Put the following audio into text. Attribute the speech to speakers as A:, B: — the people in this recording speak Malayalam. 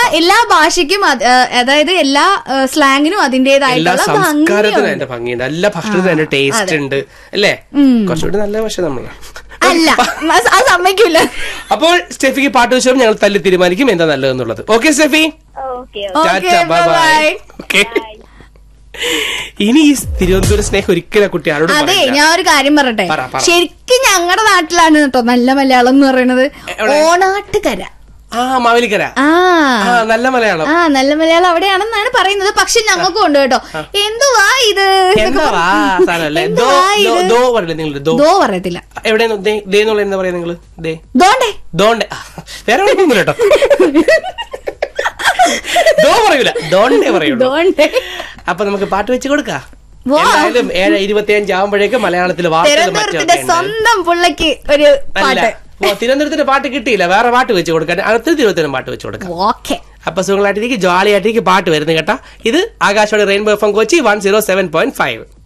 A: എല്ലാ ഭാഷയ്ക്കും അത്, ആ, അതായത് എല്ലാ സ്ലാങ്ങിനും
B: എല്ലാ
A: അതിന്റേതായിട്ടുള്ള
B: സംസ്കാരത്തിനും
A: ഭംഗിയുണ്ട്
B: അതിന്റെ ഭംഗിയുണ്ട് എല്ലാ ഭക്ഷണത്തിനും അതിന്റെ ടേസ്റ്റ് ഉണ്ട് അല്ലേ കുറച്ചുകൂടി നല്ല പക്ഷെ നമ്മളാണ്
A: അല്ല മ- അത് സമ്മതിക്കൂല
B: അപ്പോൾ സ്റ്റെഫിക്ക് പാട്ട് വെച്ചപ്പോൾ ഞങ്ങൾ തല്ലി തീരുമാനിക്കും എന്താ നല്ലതെന്നുള്ളത് okay Steffi
C: okay
A: Okay,
B: bye bye
A: bye-bye.
B: Okay ഇനി ഈ തിരുവനന്തപുരം സ്നേഹം ഒരിക്കലും ആ കുട്ടി ആരോടും
A: അതെ
B: പറയില്ല.
A: ഞാൻ ഒരു കാര്യം പറയട്ടെ
B: പറ, പറ.
A: ശരിക്കും ഞങ്ങളുടെ നാട്ടിലാണ് കേട്ടോ നല്ല മലയാളം എന്ന് പറയുന്നത്
B: എവിടെ?
A: ഓണാട്ടുകര
B: ആ മാവേലിക്കര
A: ആ
B: ആ നല്ല മലയാളം
A: ആ നല്ല മലയാളം അവിടെയാണെന്നാണ് പറയുന്നത് പക്ഷെ ഞങ്ങൾക്കും ഉണ്ട് കേട്ടോ എന്തുവാ ഇത്
B: എന്താ വാ സാധനല്ലേ ദോ
A: എന്തുവാ
B: ദോ-
A: ഇത്?
B: ദോ പറയില്ലേ നിങ്ങൾ ദോ
A: ദോ പറയത്തില്ല
B: എവിടെയാണ് ദേ ദേ എന്നുള്ള എന്താ പറയാ നിങ്ങള് ദേ
A: ദോണ്ടേ
B: ദോണ്ടെ ആ, വേറെ ഒന്നും കേട്ടോ ദോ പറയൂല ദോണ്ടെ പറയുള്ളൂ
A: ദോണ്ടേ
B: അപ്പൊ നമുക്ക് പാട്ട് വെച്ച് കൊടുക്കാം
A: വാ.
B: എന്തായാലും ഏഴ് ഇരുപത്തി അഞ്ച് ആവുമ്പോഴേക്ക് മലയാളത്തിൽ വാർത്തകൾ
A: തിരുവനന്തപുരത്തിന്റെ
B: മറ്റൊക്കെ ഉണ്ട്.
A: സ്വന്തം പുള്ളക്ക് ഒരു
B: അല്ല
A: പാട്ട്
B: ഓ, തിരുവനന്തപുരത്തിന്റെ പാട്ട് കിട്ടിയില്ല വേറെ പാട്ട് വെച്ച് കൊടുക്കാൻ അടുത്ത തിരുവനന്തപുരം പാട്ട് വെച്ച് കൊടുക്കാം
A: ഓക്കെ
B: അപ്പൊ സുഖങ്ങളായിട്ടിരിക്കും ജോളിയായിട്ടിരിക്കും പാട്ട് വരുന്നത് കേട്ടോ ഇത് Akashvani rainbow F M Kochi one zero seven point five